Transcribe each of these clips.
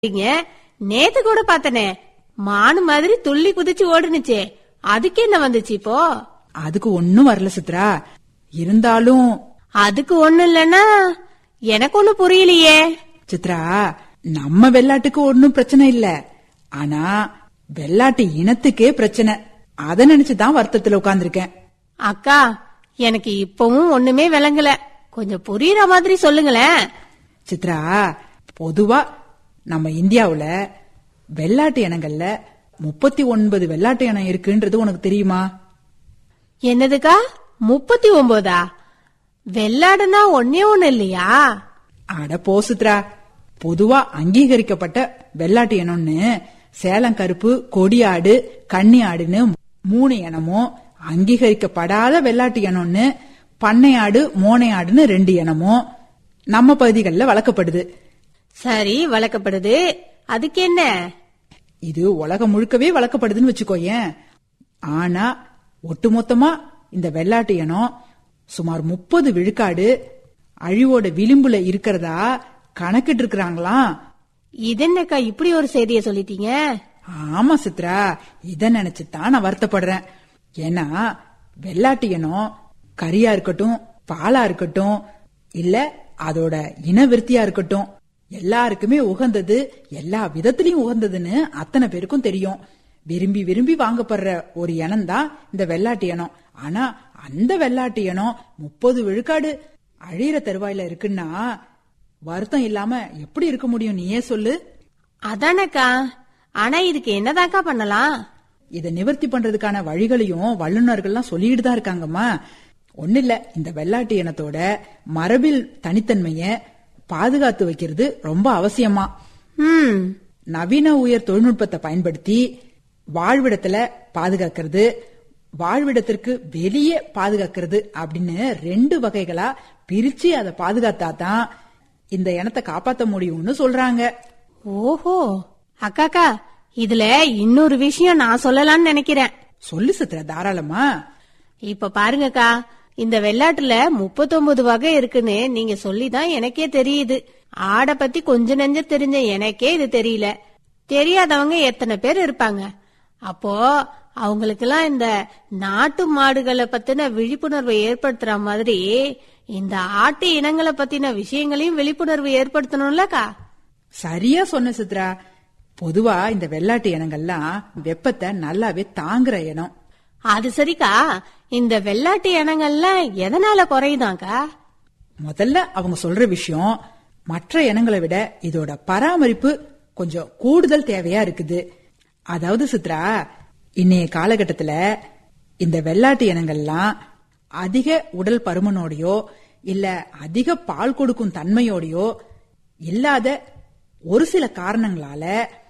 நீங்க நேத்து கூட பார்த்தனே மானு மாதிரி துள்ளி குதிச்சு ஓடுனுச்சே அதுக்கு என்ன வந்துச்சு இப்போ அதுக்கு ஒண்ணும் வரல சித்ரா இருந்தாலும் அதுக்கு ஒண்ணு இல்லன்னா எனக்கு ஒண்ணு புரியலையே சித்ரா நம்ம வெள்ளாட்டுக்கு ஒண்ணும் பிரச்சனை இல்ல ஆனா வெள்ளாட்டு இனத்துக்கே பிரச்சனை அத நினைச்சுதான் வருத்தத்துல உட்கார்ந்திருக்கேன் அக்கா எனக்கு இப்பவும் ஒண்ணுமே விளங்கல கொஞ்சம் புரியுற மாதிரி சொல்லுங்களேன் சித்ரா பொதுவா நம்ம இந்தியாவுல வெள்ளாட்டு இனங்கள்ல முப்பத்தி ஒன்பது வெள்ளாட்டு இனம் இருக்குன்றது உனக்கு தெரியுமா என்னதுக்கா முப்பத்தி ஒன்பதா வெள்ளாடுனா ஒன்னே ஒண்ணு இல்லையா அட போ சித்ரா பொதுவா அங்கீகரிக்கப்பட்ட வெள்ளாட்டு இனம்னு சேலம் கருப்பு கொடியாடு கன்னி ஆடுன்னு மூணு இனமும் அங்கீகரிக்கப்படாத வெள்ளாட்டு இனம்னு பண்ணையாடு மோனையாடுன்னு ரெண்டு இனமும் நம்ம பகுதிகளில் வளர்க்கப்படுது சரி வளர்க்கப்படுது அதுக்கு என்ன இது உலகம் முழுக்கவே வளர்க்கப்படுதுன்னு வச்சுக்கோயேன் ஆனா ஒட்டுமொத்தமா இந்த வெள்ளாட்டு இனம் சுமார் முப்பது விழுக்காடு அழிவோட விளிம்புல இருக்கிறதா கணக்கிட்டு இருக்கிறாங்களாம் இது என்னக்கா இப்படி ஒரு செய்திய சொல்லிட்டீங்க ஆமா சித்ரா இத நினைச்சுதான் நான் வருத்தப்படுறேன் ஏன்னா வெள்ளாட்டு இனம் கறியா இருக்கட்டும் பாலா இருக்கட்டும் இல்ல அதோட இனவிருத்தியா இருக்கட்டும் எல்லாருக்குமே உகந்தது எல்லா விதத்திலயும் உகந்ததுன்னு அத்தனை பேருக்கும் தெரியும் விரும்பி விரும்பி வாங்கப்படுற ஒரு இனம் தான் இந்த வெள்ளாட்டு இனம் ஆனா அந்த வெள்ளாட்டு இனம் முப்பது விழுக்காடு அழியிற தருவாயில இருக்குன்னா வருத்தம் இல்லாம எப்படி இருக்க முடியும் நீயே சொல்லு அதானக்கா ஆனா இதுக்கு என்னதாக்கா பண்ணலாம் இத நிவர்த்தி பண்றதுக்கான வழிகளையும் வல்லுநர்கள்லாம் சொல்லிட்டு தான் இருக்காங்கம்மா ஒண்ணு இல்ல இந்த வெள்ளாட்டு இனத்தோட மரபில் தனித்தன்மைய பாதுகாத்து வைக்கிறது ரொம்ப அவசியமா ம் நவீன உயர் தொழில்நுட்பத்தை பயன்படுத்தி வாழ்விடத்துல பாதுகாக்கிறது வாழ்விடத்திற்கு வெளியே பாதுகாக்கிறது அப்படின்னு ரெண்டு வகைகளா பிரிச்சு அதை பாதுகாத்தா தான் இந்த இனத்தை காப்பாத்த முடியும்னு சொல்றாங்க ஓஹோ அக்காக்கா இதுல இன்னொரு விஷயம் நான் சொல்லலாம்னு நினைக்கிறேன் சொல்லு சித்ரா தாராளமா இப்ப பாருங்கக்கா இந்த வெள்ளாட்டுல முப்பத்தொன்பது வகை இருக்குன்னு நீங்க சொல்லிதான் எனக்கே தெரியுது ஆடை பத்தி கொஞ்ச நெஞ்ச தெரிஞ்ச எனக்கே இது தெரியல தெரியாதவங்க எத்தனை பேர் இருப்பாங்க அப்போ அவங்களுக்கெல்லாம் இந்த நாட்டு மாடுகளை பத்தின விழிப்புணர்வை ஏற்படுத்துற மாதிரி இந்த ஆட்டு இனங்களை பத்தின விஷயங்களையும் விழிப்புணர்வு ஏற்படுத்தணும்லக்கா சரியா சொன்ன சித்ரா பொதுவா இந்த வெள்ளாட்டு இனங்கள்லாம் வெப்பத்தை நல்லாவே தாங்குற இனம் அது சரிக்கா இந்த வெள்ளாட்டு இனங்கள்லாம் எதனால குறையுதாக்கா முதல்ல அவங்க சொல்ற விஷயம் மற்ற இனங்களை விட இதோட பராமரிப்பு கொஞ்சம் கூடுதல் தேவையா இருக்குது அதாவது சித்ரா இன்னைய காலகட்டத்துல இந்த வெள்ளாட்டு இனங்கள்லாம் அதிக உடல் பருமனோடையோ இல்ல அதிக பால் கொடுக்கும் தன்மையோடையோ இல்லாத ஒரு சில காரணங்களால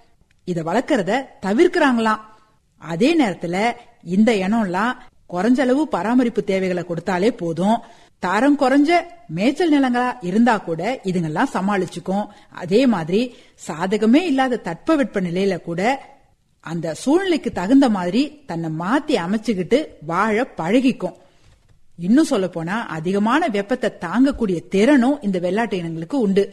இத வளர்க்கறத தவிர்க்கறாங்களாம் அதே நேரத்துல இந்த இனம்லாம் குறைஞ்ச அளவு பராமரிப்பு தேவைகளை கொடுத்தாலே போதும் தரம் குறைஞ்ச மேய்ச்சல் நிலங்களா இருந்தா கூட இதுங்கெல்லாம் சமாளிச்சுக்கும் அதே மாதிரி சாதகமே இல்லாத தட்பவெட்ப நிலையில கூட அந்த சூழ்நிலைக்கு தகுந்த மாதிரி தன்னை மாத்தி அமைச்சுக்கிட்டு வாழ பழகிக்கும் இன்னும் சொல்ல போனா அதிகமான வெப்பத்தை தாங்கக்கூடிய திறனும் இந்த வெள்ளாட்டு இனங்களுக்கு உண்டு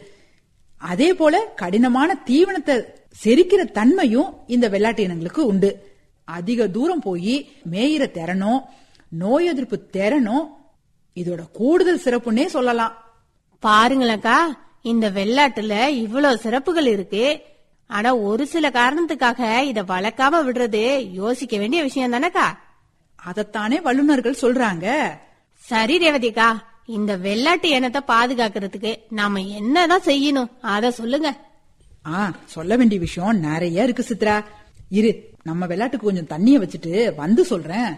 அதே போல கடினமான தீவனத்தை செரிக்கிற தன்மையும் இந்த வெள்ளாட்டு இனங்களுக்கு உண்டு அதிக தூரம் போய் மேயிற திறனும் நோய் எதிர்ப்பு திறனும் இதோட கூடுதல் சிறப்புன்னே சொல்லலாம் பாருங்களேக்கா இந்த வெள்ளாட்டுல இவ்வளவு சிறப்புகள் இருக்கு ஆனா ஒரு சில காரணத்துக்காக இத வளர்க்காம விடுறது யோசிக்க வேண்டிய விஷயம் தானக்கா அதத்தானே வல்லுநர்கள் சொல்றாங்க சரி ரேவதிக்கா இந்த வெள்ளாட்டு இனத்தை பாதுகாக்கிறதுக்கு நாம என்னதான் செய்யணும் அத சொல்லுங்க ஆ சொல்ல வேண்டிய விஷயம் நிறைய இருக்கு சித்ரா இரு நம்ம வெள்ளாட்டுக்கு கொஞ்சம் தண்ணிய வச்சுட்டு வந்து சொல்றேன்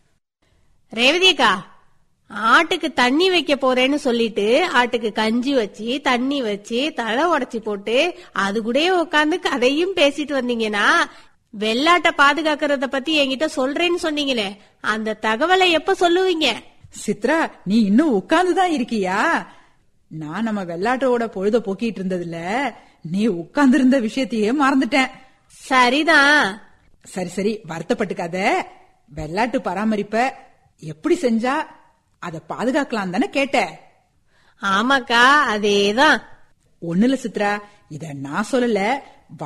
ரேவதிக்கா ஆட்டுக்கு தண்ணி வைக்க போறேன்னு சொல்லிட்டு ஆட்டுக்கு கஞ்சி வச்சு தண்ணி வச்சு தலை உடைச்சி போட்டு அது கூடயே உட்காந்து கதையும் பேசிட்டு வந்தீங்கன்னா வெள்ளாட்டை பாதுகாக்கிறத பத்தி என்கிட்ட சொல்றேன்னு சொன்னீங்களே அந்த தகவலை எப்ப சொல்லுவீங்க சித்ரா நீ இன்னும் உட்கார்ந்துதான் இருக்கியா நான் நம்ம வெள்ளாட்டோட பொழுத போக்கிட்டு இருந்ததுல நீ உட்கார்ந்து இருந்த விஷயத்தையே மறந்துட்டேன் சரிதான் சரி சரி வருத்தப்பட்டுக்காத வெள்ளாட்டு பராமரிப்ப எப்படி செஞ்சா அத பாதுகாக்கலாம் தானே கேட்ட ஆமாக்கா அதேதான் ஒண்ணுல சித்ரா இத நான் சொல்லல